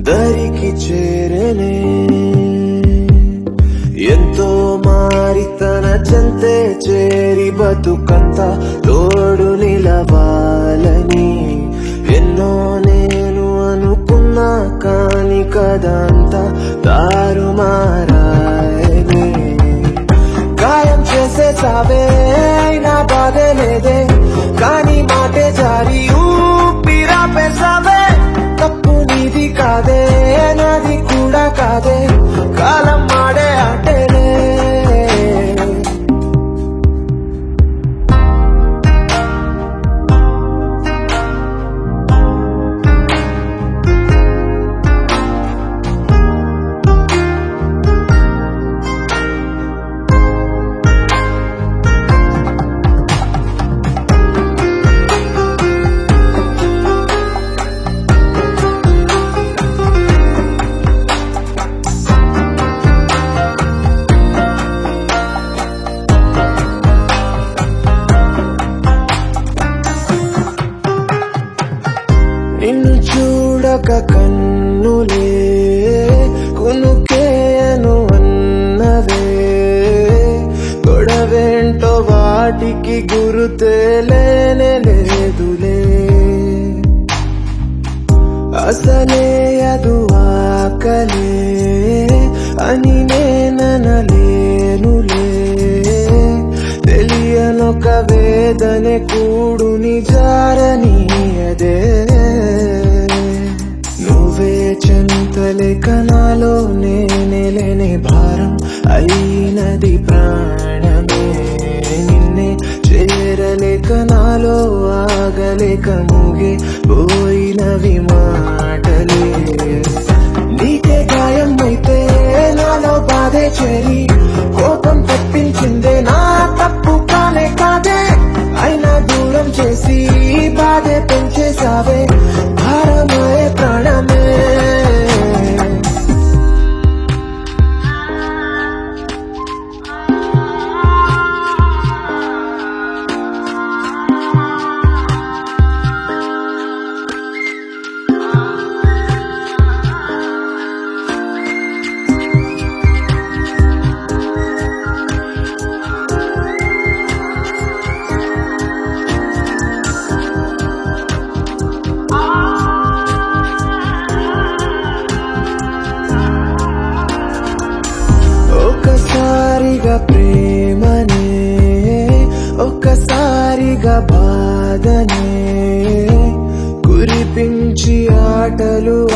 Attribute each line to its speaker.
Speaker 1: దరికి చేరనే ఎంతో మారి తన చెంతే చేరి బతుకంత తోడు నిలవాలని ఎన్నో నేను అనుకున్నా కాని కదంతా తారుమారాయనే గాయం చేసే సావే అయినా బాధే లేదే కానీ మాటే జారి ఊపిరా పెసావే తప్పు నీది కాదే నాది కూడా కాదే కాలం మాడే ఆటేలే నిన్ను చూడక కన్నులే కునుకేయను అన్నవే గొడవేంటో వాటికి గురుతే లేనే లేదులే అసలే అదు ఆకలే అని నేననలేనులే తెలియనొక వేదనే కూడుని జారనీయదే నువ్వే చెంతలేక నాలో నేనే లేని భారం అయినది ప్రాణమే నిన్నే చేరలేక నాలో ఆగలేక మూగే పోయినవి మాటలే నీకే గాయం అయితే నాలో బాధే చేరి కోపం తెప్పించిందే నా తప్పు కానే కాదే అయినా దూరం చేసి బాధే పెంచేసావే భారమే ప్రాణమే ఒకసారిగా ప్రేమనే ఒకసారిగా బాధనే కురిపించి ఆటలు